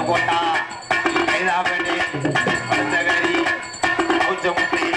Quota கைதாபேட்டை பழுத்தகரி கௌச்சமுட்டி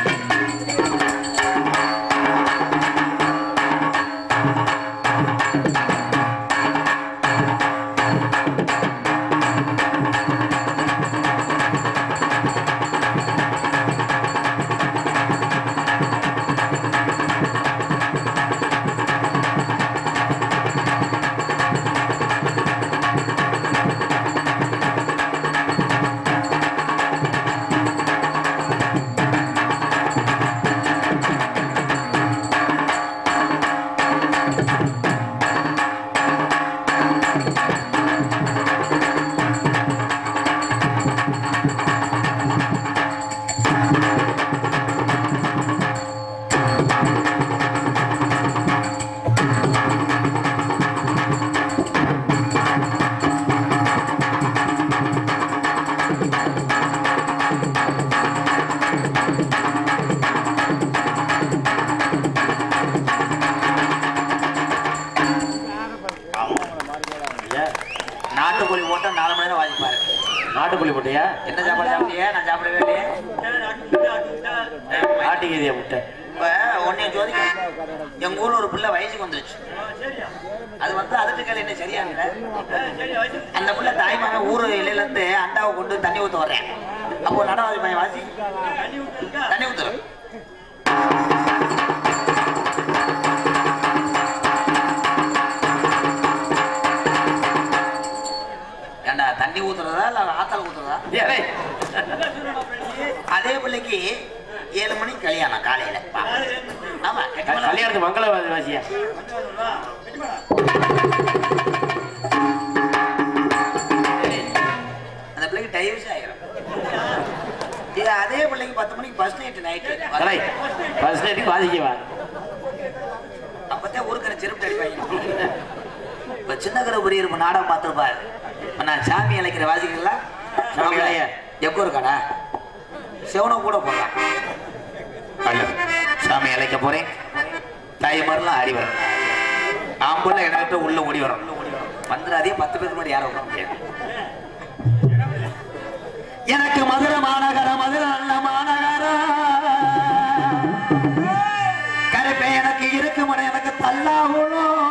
நாட்டுக்கோழி போட்டா நாலு மணி நேரம் வாங்கிப்பாரு நாட்டுக்கோழி முட்டையா என்ன சாப்பாடு சாப்பிட்டியா நான் சாப்பிடவே இல்லையே நாட்டுக்கீதியா முட்டை இப்ப உன்னைய ஜோதிக்க எங்க ஊர்ல ஒரு பிள்ளை வயசுக்கு வந்துருச்சு அது வந்து அதுக்கு கேள்வி என்ன சரியா இல்ல அந்த பிள்ளை தாய்மாமன் ஊரு இலையில இருந்து அண்டாவை கொண்டு தண்ணி ஊத்த வர்றேன் அப்போ நடவாதி பையன் வாசி தண்ணி ஊத்துறேன் ஏண்டா தண்ணி ஊத்துறதா இல்ல ஆத்தால ஊத்துறதா ஏய், அதே பிள்ளைக்கு ஏழு மணிக்கு கல்யாணம் காலையில ஆமா கட்டிமலை கல்யாணத்து மங்கள வாசியா அந்த பிள்ளைக்கு டைவர்ஸ் ஆயிரும் இது அதே பிள்ளைக்கு பத்து மணிக்கு பஸ் நைட்டு கலை நைட்டு ஃபர்ஸ்ட் நைட்டுக்கு வாசிக்கவா அப்பதான் ஊருக்கிற செருப்பு அடிப்பாங்க இப்ப சின்ன கருபுரி இருப்பு நாடகம் பார்த்துருப்பாரு இப்ப நான் சாமி அழைக்கிற வாசிக்கிறீங்களா சாமி அழைய. எப்போ இருக்காடா சிவனை கூட போடலாம் அல்ல சாமி அழைக்க போறேன் தாய்மாரெல்லாம் ஆடி வரும் ஆம்பளை இடத்துல உள்ள ஓடி வரும் வந்துடாதே பத்து பேருக்கு முன்னாடி யாரும் உட்கார முடியாது எனக்கு மதுரை மாநகரம் மதுரை நல்ல மாநகரம் கருப்பை எனக்கு இருக்கு மன எனக்கு தல்லாவுளும்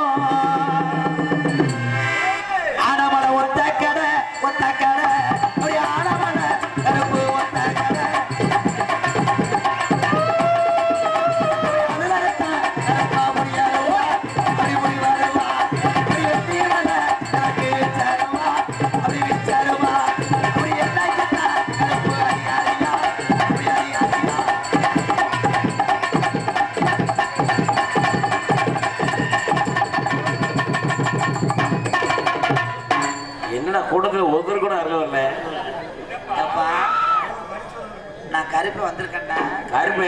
ஆனமலை ஒத்த கடை ஒத்த கடை ஒரு ஆனமலை கருப்பு ஒத்த கடை அதுலத்தான் நடக்க முடியாதவா, அப்படி முடிவாதவா, அப்படி வெற்றியவன, எனக்கு விச்சாரமா, அப்படி விச்சாரமா, அப்படி என்ன கேட்டா, கருப்பு அதிகாரியா, அப்படி அதிகாரியா. என்னடா கூட்டத்துல ஒருத்தர் கூட அருக வரல அப்பா, நான் கருப்பு வந்திருக்கேன்டா கருமை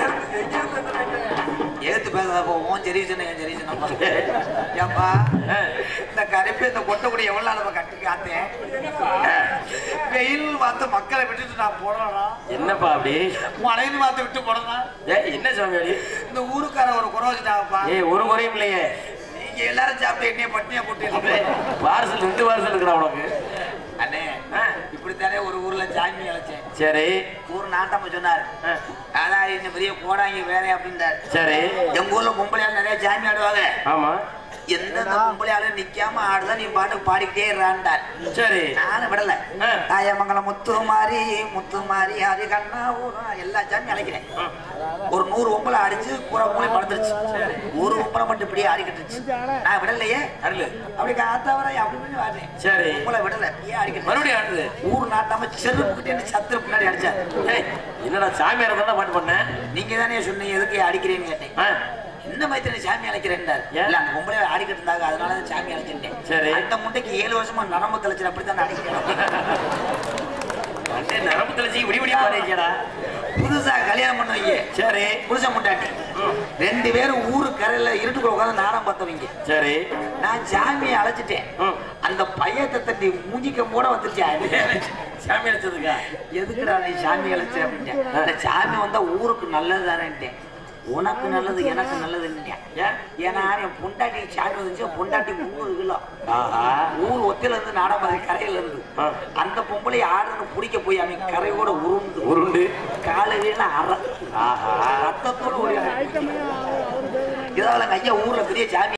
எழுத்து பேசுறப்போ உன் ஜெரீசன் என் ஜெரீசன் ஏப்பா இந்த கருப்பு இந்த கொட்டக்குடி எவ்வளவு நாள் கட்டி காத்தேன் வெயில் பார்த்து மக்களை விட்டுட்டு நான் போறேனா என்னப்பா அப்படி மழைன்னு பார்த்து விட்டு போறேனா ஏ என்ன சாமி அப்படி இந்த ஊருக்கார ஒரு குறை வச்சுட்டாங்கப்பா ஏய் ஒரு குறையும் இல்லையே நீங்க எல்லாரும் சாப்பிட்டு என்னைய பட்டினியா போட்டு பார்சல் ரெண்டு பார்சல் இருக்குடா உனக்கு அண்ணே இப்படித்தானே ஒரு ஊர்ல சாமி அழைச்சேன் சரி ஊர் நாட்டாம சொன்னாரு ஆ, அதான் இந்த பெரிய கோடாங்கி வேற அப்படின்றாரு சரி எங்க ஊர்ல பொம்பளையால் நிறைய சாமி ஆடுவாங்க ஆமா எந்தெந்த பொம்பளையாலும் நிக்காம ஆடுதான் நீ பாட்டுக்கு பாடிக்கிட்டே இருறான்டார் சரி நானும் விடல ஆ. தாயமங்கலம் முத்து மாறி முத்து மாறி ஹரி கண்ணா ஊரா எல்லா சாமியும் அழைக்கிறேன் ஒரு நூறு பொம்பளை அடிச்சு பூரா மூளை படுத்துருச்சு ஒரு பொம்பளை மட்டும் இப்படியே ஆடிக்கிட்டுருச்சு நான் விடலையே அருள் அப்படி காத்தவரை அப்படி பண்ணி வாடுறேன் சரி பொம்பளை விடல அப்படியே ஆடிக்கிட்டு மறுபடியும் ஆடுது ஊர் நாட்டாம செருப்புக்கிட்டே சத்துரு பின்னாடி அடிச்சாரு ஏய் என்னடா சாமியார் தானே பாட்டு பண்ண நீங்க தானே சொன்னீங்க எதுக்கு அடிக்கிறேன்னு கேட்டேன் ஆ, என்ன மைத்திரி சாமி அழைக்கிறேன்டார் ஏன்? இல்ல அந்த பொம்பளை ஆடிக்கிட்டு இருந்தாங்க அதனால தான் சாமி அழைச்சிட்டேன் சரி. அந்த முட்டைக்கு ஏழு வருஷமா நரம்பு கழிச்சு அப்படித்தான் அடிக்கிறேன் அண்ணே, நரம்பு தெளிச்சு விடி விடியா பாடிக்கடா புதுசா கல்யாணம் பண்ணுவீங்க சரி புருஷன் முட்டாட்டி ரெண்டு பேரும் ஊரு கரையில இருட்டுக்குள்ள உட்காந்து நாடம் பார்த்தவங்க சரி நான் சாமியை அழைச்சிட்டேன் ம். அந்த பையத்தை தட்டி மூஞ்சிக்க கூட வந்துருச்சா சாமி அடிச்சதுக்கா எதுக்குடா நீ சாமி அழைச்ச அப்படின்ட்டேன் அந்த சாமி வந்தா ஊருக்கு நல்லது தானேன்ட்டேன் உனக்கு நல்லது எனக்கு நல்லதுன்னு ஏன் ஏன்னா என் பொண்டாட்டி சாமி வந்துச்சு என் பொண்டாட்டி முந்நூறு கிலோ ஆஹா ஊர் ஒத்தில இருந்து நாடமாதி கரையில இருந்து ஆ. அந்த பொம்பளை ஆடுன்னு பிடிக்க போய் அவன் கரையோட உருண்டு உருண்டு காலையில அற ஆஹா ரத்தத்தோட ஓடி இதால ஐயா ஊர்ல பெரிய சாமி